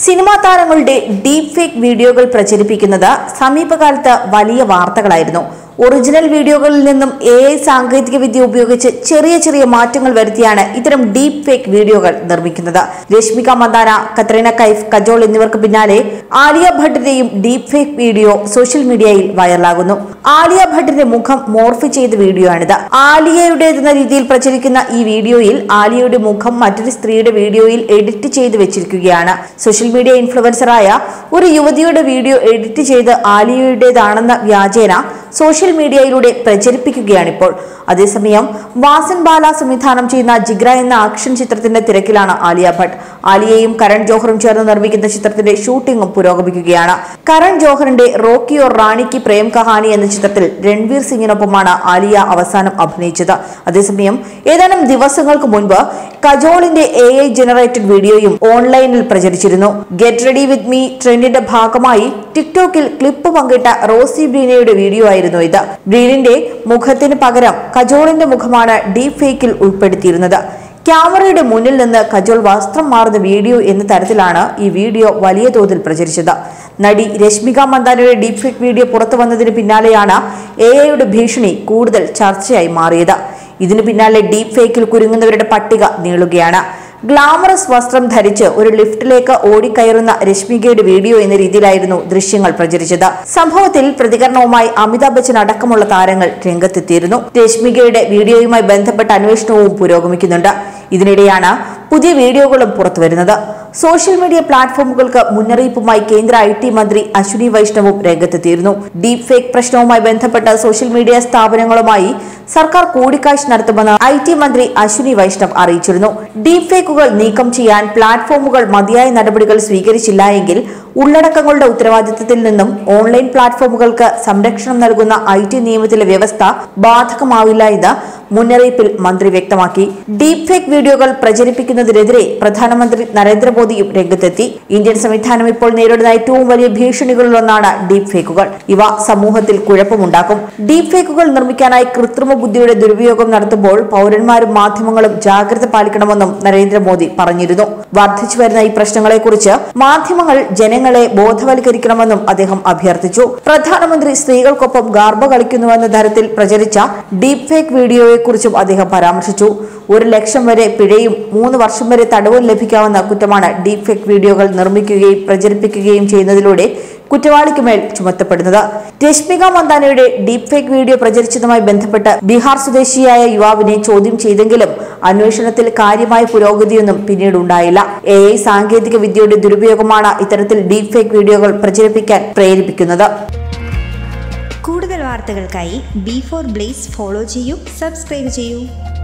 cinema താരങ്ങളുടെ deep fake വീഡിയോകൾ പ്രചരിപ്പിക്കുന്നത് സമീപകാലത്ത് വലിയ വാർത്തകളായിരുന്നു ഒറിജിനൽ വീഡിയോകളിൽ നിന്നും എ ഐ സാങ്കേതിക വിദ്യ ഉപയോഗിച്ച് ചെറിയ ചെറിയ മാറ്റങ്ങൾ വരുത്തിയാണ് ഇത്തരം ഡീപ് ഫേക്ക് വീഡിയോകൾ നിർമ്മിക്കുന്നത് രശ്മിക മന്ദാന കത്രീന കൈഫ് കജോൾ എന്നിവർക്ക് പിന്നാലെ ആലിയ ഭട്ടിന്റെയും ഡീപ് ഫേക്ക് വീഡിയോ സോഷ്യൽ മീഡിയയിൽ വൈറലാകുന്നു ആലിയ ഭട്ടിന്റെ മുഖം മോർഫ് ചെയ്ത വീഡിയോ ആണിത് ആലിയയുടേതെന്ന രീതിയിൽ പ്രചരിക്കുന്ന ഈ വീഡിയോയിൽ ആലിയയുടെ മുഖം മറ്റൊരു സ്ത്രീയുടെ വീഡിയോയിൽ എഡിറ്റ് ചെയ്ത് വെച്ചിരിക്കുകയാണ് സോഷ്യൽ മീഡിയ ഇൻഫ്ലുവൻസറായ ഒരു യുവതിയുടെ വീഡിയോ എഡിറ്റ് ചെയ്ത് ആലിയയുടേതാണെന്ന വ്യാജേന സോഷ്യൽ മീഡിയയിലൂടെ പ്രചരിപ്പിക്കുകയാണിപ്പോൾ അതേസമയം വാസൻ ബാല സംവിധാനം ചെയ്യുന്ന ജിഗ്ര എന്ന ആക്ഷൻ ചിത്രത്തിന്റെ തിരക്കിലാണ് ആലിയ ഭട്ട് ആലിയയും കരൺ ജോഹറും ചേർന്ന് നിർമ്മിക്കുന്ന ചിത്രത്തിന്റെ ഷൂട്ടിംഗും പുരോഗമിക്കുകയാണ് കരൺ ജോഹറിന്റെ റോക്കി ഓർ റാണിക്ക് പ്രേം കഹാനി എന്ന ചിത്രത്തിൽ രൺവീർ സിംഗിനൊപ്പമാണ് ആലിയ അവസാനം അഭിനയിച്ചത് അതേസമയം ഏതാനും ദിവസങ്ങൾക്ക് മുൻപ് കജോളിന്റെ എ ഐ ജനറേറ്റഡ് വീഡിയോയും ഓൺലൈനിൽ പ്രചരിച്ചിരുന്നു ഗെറ്റ് റെഡി വിത്ത് മീ ട്രെൻഡിന്റെ ഭാഗമായി ടിക്ടോക്കിൽ ക്ലിപ്പ് പങ്കിട്ട റോസി ബ്രീനയുടെ വീഡിയോ ആയിരുന്നു ഇത് ബ്രീനിന്റെ മുഖത്തിന് പകരം കജോളിന്റെ മുഖമാണ് ഡീപ് ഫേക്കിൽ ഉൾപ്പെടുത്തിയിരുന്നത് ക്യാമറയുടെ മുന്നിൽ നിന്ന് കജോൾ വസ്ത്രം മാറുന്ന വീഡിയോ എന്ന തരത്തിലാണ് ഈ വീഡിയോ വലിയ തോതിൽ പ്രചരിച്ചത് നടി രശ്മിക മന്ദാനയുടെ ഡീപ് ഫേക്ക് വീഡിയോ പുറത്തു വന്നതിന് പിന്നാലെയാണ് എ ഐയുടെ ഭീഷണി കൂടുതൽ ചർച്ചയായി മാറിയത് ഇതിനു പിന്നാലെ ഡീപ് ഫേക്കിൽ കുരുങ്ങുന്നവരുടെ പട്ടിക നീളുകയാണ് ഗ്ലാമറസ് വസ്ത്രം ധരിച്ച് ഒരു ലിഫ്റ്റിലേക്ക് ഓടിക്കയറുന്ന രശ്മികയുടെ വീഡിയോ എന്ന രീതിയിലായിരുന്നു ദൃശ്യങ്ങൾ പ്രചരിച്ചത് സംഭവത്തിൽ പ്രതികരണവുമായി അമിതാഭ് ബച്ചൻ അടക്കമുള്ള താരങ്ങൾ രംഗത്തെത്തിയിരുന്നു രശ്മികയുടെ വീഡിയോയുമായി ബന്ധപ്പെട്ട അന്വേഷണവും പുരോഗമിക്കുന്നുണ്ട് ഇതിനിടെയാണ് പുതിയ വീഡിയോകളും പുറത്തുവരുന്നത് സോഷ്യൽ മീഡിയ പ്ലാറ്റ്ഫോമുകൾക്ക് മുന്നറിയിപ്പുമായി കേന്ദ്ര ഐ ടി മന്ത്രി അശ്വിനി വൈഷ്ണവും രംഗത്തെത്തിയിരുന്നു ഡീപ് ഫേക്ക് പ്രശ്നവുമായി ബന്ധപ്പെട്ട സോഷ്യൽ മീഡിയ സ്ഥാപനങ്ങളുമായി സർക്കാർ കൂടിക്കാഴ്ച നടത്തുമെന്ന് ഐ ടി മന്ത്രി അശ്വിനി വൈഷ്ണവ് അറിയിച്ചിരുന്നു ഡീപ് ഫേക്കുകൾ നീക്കം ചെയ്യാൻ പ്ലാറ്റ്ഫോമുകൾ മതിയായ നടപടികൾ സ്വീകരിച്ചില്ല എങ്കിൽ ഉള്ളടക്കങ്ങളുടെ ഉത്തരവാദിത്തത്തിൽ നിന്നും ഓൺലൈൻ പ്ലാറ്റ്ഫോമുകൾക്ക് സംരക്ഷണം നൽകുന്ന ഐ ടി നിയമത്തിലെ വ്യവസ്ഥ ബാധകമാവില്ല എന്ന് മുന്നറിയിപ്പിൽ മന്ത്രി വ്യക്തമാക്കി ഡീപ് ഫേക്ക് വീഡിയോകൾ പ്രചരിപ്പിക്കുന്നതിനെതിരെ പ്രധാനമന്ത്രി നരേന്ദ്രമോദിയും രംഗത്തെത്തി ഇന്ത്യൻ സംവിധാനം ഇപ്പോൾ നേരിടുന്ന ഏറ്റവും വലിയ ഭീഷണികളിലൊന്നാണ് ഡീപ് ഫേക്കുകൾ ഇവ സമൂഹത്തിൽ കുഴപ്പമുണ്ടാക്കും ഡീപ് ഫേക്കുകൾ നിർമ്മിക്കാനായി കൃത്രിമ ബുദ്ധിയുടെ ദുരുപയോഗം നടത്തുമ്പോൾ പൗരന്മാരും മാധ്യമങ്ങളും ജാഗ്രത പാലിക്കണമെന്നും നരേന്ദ്രമോദി പറഞ്ഞിരുന്നു വർദ്ധിച്ചു വരുന്ന ഈ പ്രശ്നങ്ങളെക്കുറിച്ച് മാധ്യമങ്ങൾ ജനങ്ങളെ ബോധവൽക്കരിക്കണമെന്നും അദ്ദേഹം അഭ്യർത്ഥിച്ചു പ്രധാനമന്ത്രി സ്ത്രീകൾക്കൊപ്പം ഗാർബ കളിക്കുന്നുവെന്ന തരത്തിൽ പ്രചരിച്ച ഡീപ് ഫേക്ക് വീഡിയോയെക്കുറിച്ചും അദ്ദേഹം പരാമർശിച്ചു ഒരു ലക്ഷം വരെ പിഴയും മൂന്ന് വർഷം വരെ തടവും ലഭിക്കാവുന്ന കുറ്റമാണ് ഡീപ് ഫേക്ക് വീഡിയോകൾ നിർമ്മിക്കുകയും പ്രചരിപ്പിക്കുകയും ചെയ്യുന്നതിലൂടെ കുറ്റവാളിക്ക് മേൽ ചുമത്തപ്പെടുന്നത് രശ്മിക മന്ദാനയുടെ ഡീപ് ഫേക്ക് വീഡിയോ പ്രചരിച്ചതുമായി ബന്ധപ്പെട്ട് ബീഹാർ സ്വദേശിയായ യുവാവിനെ ചോദ്യം ചെയ്തെങ്കിലും അന്വേഷണത്തിൽ കാര്യമായ പുരോഗതിയൊന്നും പിന്നീട് ഉണ്ടായില്ല എ ഐ സാങ്കേതിക വിദ്യയുടെ ദുരുപയോഗമാണ് ഇത്തരത്തിൽ ഡീപ് ഫേക്ക് വീഡിയോകൾ പ്രചരിപ്പിക്കാൻ പ്രേരിപ്പിക്കുന്നത് കൂടുതൽ വാർത്തകൾക്കായി ബി ഫോർ ബ്ലേസ് ഫോളോ ചെയ്യൂ സബ്സ്ക്രൈബ് ചെയ്യൂ